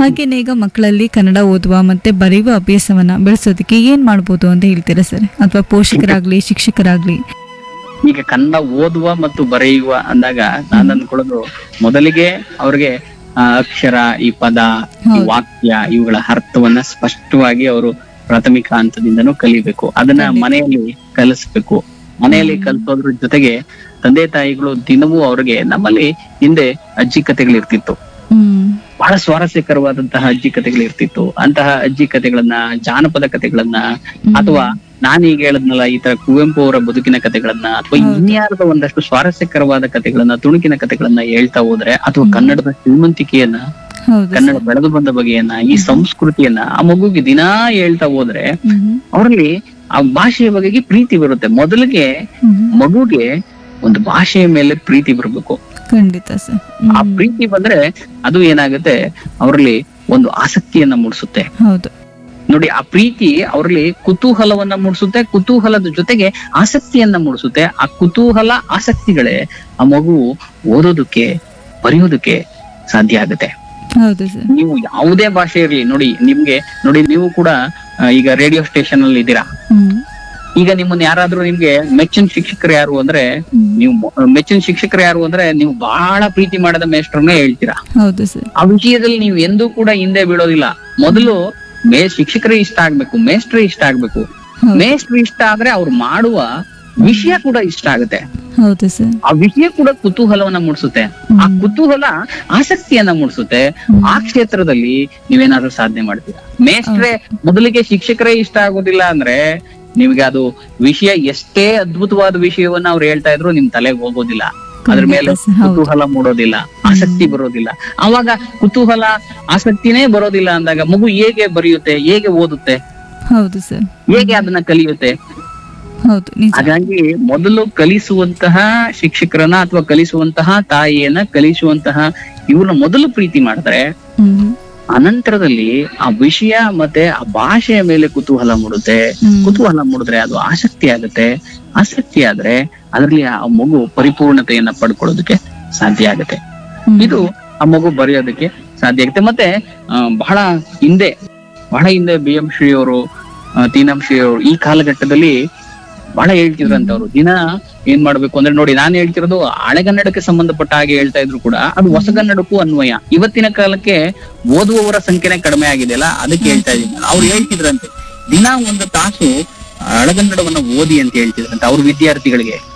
ಹಾಗೇನೆ ಈಗ ಮಕ್ಕಳಲ್ಲಿ ಕನ್ನಡ ಓದುವ ಮತ್ತೆ ಬರೆಯುವ ಅಭ್ಯಾಸವನ್ನ ಬೆಳೆಸೋದಕ್ಕೆ ಏನ್ ಮಾಡ್ಬೋದು ಅಂತ ಹೇಳ್ತೀರಾ ಸರ್ ಅಥವಾ ಪೋಷಕರಾಗ್ಲಿ ಶಿಕ್ಷಕರಾಗ್ಲಿ ಈಗ ಕನ್ನಡ ಓದುವ ಮತ್ತು ಬರೆಯುವ ಅಂದಾಗ ನಾನು ಅಂದ್ಕೊಳ್ಳೋದು ಮೊದಲಿಗೆ ಅವ್ರಿಗೆ ಆ, ಅಕ್ಷರ ಈ ಪದ ಈ ಹೌದು. ವಾಕ್ಯ ಇವುಗಳ ಅರ್ಥವನ್ನ ಸ್ಪಷ್ಟವಾಗಿ ಅವರು ಪ್ರಾಥಮಿಕ ಹಂತದಿಂದನೂ ಕಲಿಬೇಕು ಅದನ್ನ ಖಂಡಿತ. ಮನೆಯಲ್ಲಿ ಕಲಿಸ್ಬೇಕು ಮನೆಯಲ್ಲಿ ಕಲಿಸೋದ್ರ ಜೊತೆಗೆ ತಂದೆ ತಾಯಿಗಳು ದಿನವೂ ಅವ್ರಿಗೆ ನಮ್ಮಲ್ಲಿ ಹಿಂದೆ ಅಜ್ಜಿ ಕಥೆಗಳಿರ್ತಿತ್ತು ಹ್ಮ್ ಬಹಳ ಸ್ವಾರಸ್ಯಕರವಾದಂತಹ ಅಜ್ಜಿ ಕಥೆಗಳು ಇರ್ತಿತ್ತು ಅಂತಹ ಅಜ್ಜಿ ಕಥೆಗಳನ್ನ ಜಾನಪದ ಕಥೆಗಳನ್ನ ಹ್ಮ್. ಅಥವಾ ನಾನೀಗ ಹೇಳದ್ನಲ್ಲ ಈ ತರ ಕುವೆಂಪು ಅವರ ಬದುಕಿನ ಕಥೆಗಳನ್ನ ಅಥವಾ ಹೌದು. ಇನ್ಯಾರದ ಒಂದಷ್ಟು ಸ್ವಾರಸ್ಯಕರವಾದ ಕಥೆಗಳನ್ನ ತುಣುಕಿನ ಕಥೆಗಳನ್ನ ಹೇಳ್ತಾ ಹೋದ್ರೆ ಅಥವಾ ಹ್ಮ್. ಕನ್ನಡದ ಶ್ರೀಮಂತಿಕೆಯನ್ನ ಹೌದು ಕನ್ನಡ ಸರ್. ಬೆಳೆದು ಬಂದ ಬಗೆಯನ್ನ ಈ ಸಂಸ್ಕೃತಿಯನ್ನ ಆ ಮಗುಗೆ ದಿನಾ ಹೇಳ್ತಾ ಹೋದ್ರೆ ಹ್ಮ್. ಅವರಲ್ಲಿ ಆ ಭಾಷೆಯ ಬಗೆಗೆ ಪ್ರೀತಿ ಬರುತ್ತೆ ಮೊದಲಿಗೆ ಹ್ಮ್. ಮಗುಗೆ ಒಂದು ಭಾಷೆಯ ಮೇಲೆ ಪ್ರೀತಿ ಬರಬೇಕು ಖಂಡಿತ ಸರ್ ಆ ಹ್ಮ್. ಪ್ರೀತಿ ಬಂದ್ರೆ ಅದು ಏನಾಗುತ್ತೆ ಅವರಲ್ಲಿ ಒಂದು ಆಸಕ್ತಿಯನ್ನ ಮೂಡಿಸುತ್ತೆ ಹೌದು ನೋಡಿ ಆ ಪ್ರೀತಿ ಅವರಲ್ಲಿ ಕುತೂಹಲವನ್ನ ಮೂಡಿಸುತ್ತೆ ಕುತೂಹಲದ ಜೊತೆಗೆ ಆಸಕ್ತಿಯನ್ನ ಮೂಡಿಸುತ್ತೆ ಆ ಕುತೂಹಲ ಆಸಕ್ತಿಗಳೇ ಆ ಮಗು ಓದೋದಕ್ಕೆ ಬರೆಯೋದಕ್ಕೆ ಸಾಧ್ಯ ಆಗುತ್ತೆ ಹೌದು ಸರ್ ನೀವು ಯಾವುದೇ ಭಾಷೆ ಇರಲಿ ನೋಡಿ ನಿಮ್ಗೆ ನೋಡಿ ನೀವು ಕೂಡ ಆ, ಈಗ ರೇಡಿಯೋ ಸ್ಟೇಷನ್ ಅಲ್ಲಿ ಇದ್ದೀರಾ ಹ್ಮ್ ಈಗ ನಿಮ್ಮನ್ನ ಯಾರಾದ್ರೂ ನಿಮ್ಗೆ ಮೆಚ್ಚಿನ ಶಿಕ್ಷಕರು ಯಾರು ಅಂದ್ರೆ ಹ್ಮ್. ನೀವು ಮೊ- ಮೆಚ್ಚಿನ ಶಿಕ್ಷಕರು ಯಾರು ಅಂದ್ರೆ ನೀವು ಬಹಳ ಪ್ರೀತಿ ಮಾಡದ ಮೇಷ್ಟ್ರನ್ನೇ ಹೇಳ್ತೀರಾ ಹೌದು ಸರ್ ಆ ವಿಷಯದಲ್ಲಿ ನೀವು ಎಂದೂ ಕೂಡ ಹಿಂದೆ ಬೀಳೋದಿಲ್ಲ ಮೊದಲು ಮೇ ಶಿಕ್ಷಕರೇ ಇಷ್ಟ ಆಗ್ಬೇಕು ಮೇಷ್ಟ್ರೇ ಇಷ್ಟ ಆಗ್ಬೇಕು ಹೌದು ಮೇಷ್ಟ್ರು ಇಷ್ಟ ಆದ್ರೆ ಅವ್ರು ಮಾಡುವ ವಿಷಯ ಕೂಡ ಇಷ್ಟ ಆಗುತ್ತೆ ಹೌದು ಸರ್ ಆ ವಿಷಯ ಕೂಡ ಕುತೂಹಲವನ್ನ ಮೂಡಿಸುತ್ತೆ ಆ ಕುತೂಹಲ ಆಸಕ್ತಿಯನ್ನ ಮೂಡಿಸುತ್ತೆ ಆ ಕ್ಷೇತ್ರದಲ್ಲಿ ನೀವೇನಾದ್ರೂ ಸಾಧನೆ ಮಾಡ್ತೀರಾ ಮೇಷ್ಟ್ರೆ ಮೊದಲಿಗೆ ಶಿಕ್ಷಕರೇ ಇಷ್ಟ ಆಗೋದಿಲ್ಲ ಅಂದ್ರೆ ನಿಮ್ಗೆ ಅದು ವಿಷಯ ಎಷ್ಟೇ ಅದ್ಭುತವಾದ ವಿಷಯವನ್ನ ಅವ್ರು ಹೇಳ್ತಾ ಇದ್ರು ನಿಮ್ ತಲೆಗೆ ಹೋಗೋದಿಲ್ಲ ಅದ್ರ ಮೇಲೆ ಖಂಡಿತ ಸರ್, ಹೌದು. ಕುತೂಹಲ ಮೂಡೋದಿಲ್ಲ ಆಸಕ್ತಿ ಬರೋದಿಲ್ಲ ಅವಾಗ ಕುತೂಹಲ ಆಸಕ್ತಿನೇ ಬರೋದಿಲ್ಲ ಅಂದಾಗ ಮಗು ಹೇಗೆ ಬರೆಯುತ್ತೆ ಹೇಗೆ ಓದುತ್ತೆ ಹೌದು ಸರ್ ಹೇಗೆ ಅದನ್ನ ಕಲಿಯುತ್ತೆ ಹೌದು ನಿಜ ಹಾಗಾಗಿ ಮೊದಲು ಕಲಿಸುವಂತಹ ಶಿಕ್ಷಕರನ್ನ ಅಥವಾ ಕಲಿಸುವಂತಹ ತಾಯಿಯನ್ನ ಕಲಿಸುವಂತಹ ಇವ್ರನ್ನ ಮೊದಲು ಪ್ರೀತಿ ಮಾಡಿದ್ರೆ ಹ್ಮ್ ಅನಂತರದಲ್ಲಿ ಆ ವಿಷಯ ಮತ್ತೆ ಆ ಭಾಷೆಯ ಮೇಲೆ ಕುತೂಹಲ ಮೂಡುತ್ತೆ ಹ್ಮ್. ಕುತೂಹಲ ಮೂಡಿದ್ರೆ ಅದು ಆಸಕ್ತಿ ಆಗುತ್ತೆ ಆಸಕ್ತಿ ಆದ್ರೆ ಅದರಲ್ಲಿ ಆ ಮಗು ಪರಿಪೂರ್ಣತೆಯನ್ನ ಪಡ್ಕೊಳ್ಳೋದಕ್ಕೆ ಸಾಧ್ಯ ಆಗುತ್ತೆ ಹ್ಮ್. ಇದು ಆ ಮಗು ಬರೆಯೋದಕ್ಕೆ ಸಾಧ್ಯ ಆಗುತ್ತೆ ಮತ್ತೆ ಆ, ಬಹಳ ಹಿಂದೆ ಬಹಳ ಹಿಂದೆ ಬಿ ಎಂ ಶ್ರೀ ಅವರು ತೀನಂ ಶ್ರೀ ಅವರು ಈ ಕಾಲಘಟ್ಟದಲ್ಲಿ ಬಹಳ ಹೇಳ್ತಿದ್ರಂತವ್ರು ದಿನ ಏನ್ ಮಾಡ್ಬೇಕು ಅಂದ್ರೆ ನೋಡಿ ನಾನು ಹೇಳ್ತಿರೋದು ಹಳೆಗನ್ನಡಕ್ಕೆ ಸಂಬಂಧಪಟ್ಟ ಹಾಗೆ ಹೇಳ್ತಾ ಇದ್ರು ಕೂಡ ಅದು ಹೊಸಗನ್ನಡಕ್ಕೂ ಅನ್ವಯ ಇವತ್ತಿನ ಕಾಲಕ್ಕೆ ಓದುವವರ ಸಂಖ್ಯೆನೇ ಕಡಿಮೆ ಆಗಿದೆಯಲ್ಲ ಅದಕ್ಕೆ ಹೇಳ್ತಾ ಇದ್ದೀನಿ ನಾನು. ಅವ್ರು ಹೇಳ್ತಿದ್ರಂತೆ ದಿನ ಒಂದು ತಾಸು ಹಳೆಗನ್ನಡವನ್ನ ಓದಿ ಅಂತ ಹೇಳ್ತಿದ್ರಂತೆ ಅವ್ರ ವಿದ್ಯಾರ್ಥಿಗಳಿಗೆ